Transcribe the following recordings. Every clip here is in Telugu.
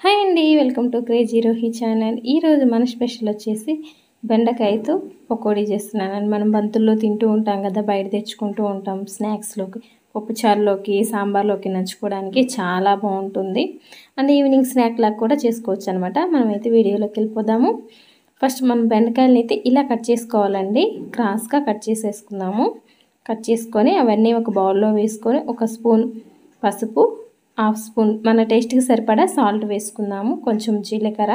హాయ్ అండి welcome to crazy Rohi channel ఈరోజు మన స్పెషల్ వచ్చేసి బెండకాయతో పకోడీ చేస్తున్నాను మనం బంతుల్లో తింటూ ఉంటాం కదా బయట తెచ్చుకుంటూ ఉంటాం స్నాక్స్లోకి పప్పుచారులోకి సాంబార్లోకి నంచుకోవడానికి చాలా బాగుంటుంది అండ్ ఈవినింగ్ స్నాక్ లాగా కూడా చేసుకోవచ్చు అనమాట మనమైతే వీడియోలోకి వెళ్ళిపోదాము ఫస్ట్ మనం బెండకాయలని అయితే ఇలా కట్ చేసుకోవాలండి క్రాస్గా కట్ చేసేసుకుందాము కట్ చేసుకొని అవన్నీ ఒక బౌల్లో వేసుకొని ఒక స్పూన్ పసుపు హాఫ్ స్పూన్ మన టేస్ట్కి సరిపడా సాల్ట్ వేసుకుందాము కొంచెం జీలకర్ర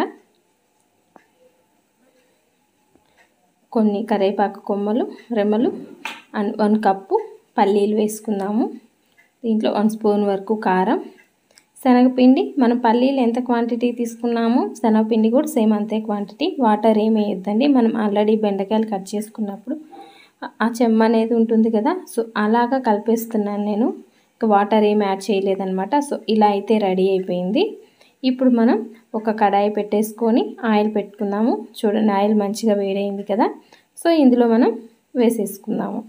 కొన్ని కరివేపాకు కొమ్మలు రెమ్మలు అండ్ వన్ కప్పు పల్లీలు వేసుకుందాము దీంట్లో వన్ స్పూన్ వరకు కారం శనగపిండి మనం పల్లీలు ఎంత క్వాంటిటీ తీసుకున్నామో శనగపిండి కూడా సేమ్ అంతే క్వాంటిటీ వాటర్ ఏమి వేయద్దండి మనం ఆల్రెడీ బెండకాయలు కట్ చేసుకున్నప్పుడు ఆ చెమ్మ అనేది ఉంటుంది కదా సో అలాగా కలిపేస్తున్నాను నేను వాటర్ ఏమి యాడ్ చేయలేదన్నమాట సో ఇలా అయితే రెడీ అయిపోయింది ఇప్పుడు మనం ఒక కడాయి పెట్టేసుకొని ఆయిల్ పెట్టుకుందాము చూడండి ఆయిల్ మంచిగా వేడైంది కదా సో ఇందులో మనం వేసేసుకుందాము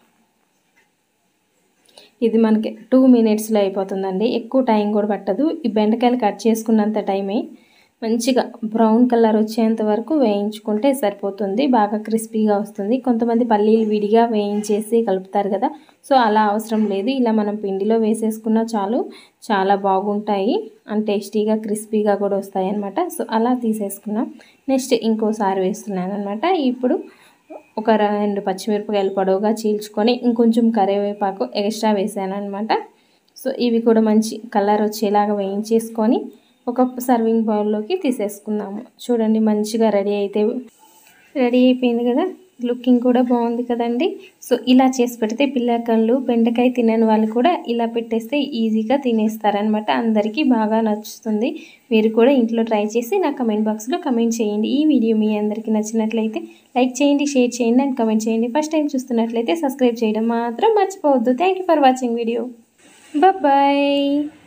ఇది మనకి టూ మినిట్స్లో అయిపోతుందండి ఎక్కువ టైం కూడా పట్టదు ఈ బెండకాయలు కట్ చేసుకున్నంత టైమే మంచిగా బ్రౌన్ కలర్ వచ్చేంత వరకు వేయించుకుంటే సరిపోతుంది బాగా క్రిస్పీగా వస్తుంది కొంతమంది పల్లీలు విడిగా వేయించేసి కలుపుతారు కదా సో అలా అవసరం లేదు ఇలా మనం పిండిలో వేసేసుకున్నా చాలు చాలా బాగుంటాయి అండ్ టేస్టీగా క్రిస్పీగా కూడా వస్తాయి అనమాట సో అలా తీసేసుకున్నాం నెక్స్ట్ ఇంకోసారి వేస్తున్నాను అనమాట ఇప్పుడు ఒక రెండు పచ్చిమిరపకాయలు పొడవుగా చీల్చుకొని ఇంకొంచెం కరివేపాకు ఎక్స్ట్రా వేసాను అనమాట సో ఇవి కూడా మంచి కలర్ వచ్చేలాగా వేయించేసుకొని ఒక సర్వింగ్ బౌల్లోకి తీసేసుకుందాము చూడండి మంచిగా రెడీ అయితే రెడీ అయిపోయింది కదా లుకింగ్ కూడా బాగుంది కదండి సో ఇలా చేసి పెడితే పిల్లకళ్ళు బెండకాయ తినని వాళ్ళు కూడా ఇలా పెట్టేస్తే ఈజీగా తినేస్తారనమాట అందరికీ బాగా నచ్చుతుంది మీరు కూడా ఇంట్లో ట్రై చేసి నా కమెంట్ బాక్స్లో కమెంట్ చేయండి ఈ వీడియో మీ అందరికీ నచ్చినట్లయితే లైక్ చేయండి షేర్ చేయండి అండ్ కమెంట్ చేయండి ఫస్ట్ టైం చూస్తున్నట్లయితే సబ్స్క్రైబ్ చేయడం మాత్రం మర్చిపోవద్దు thank for watching video bye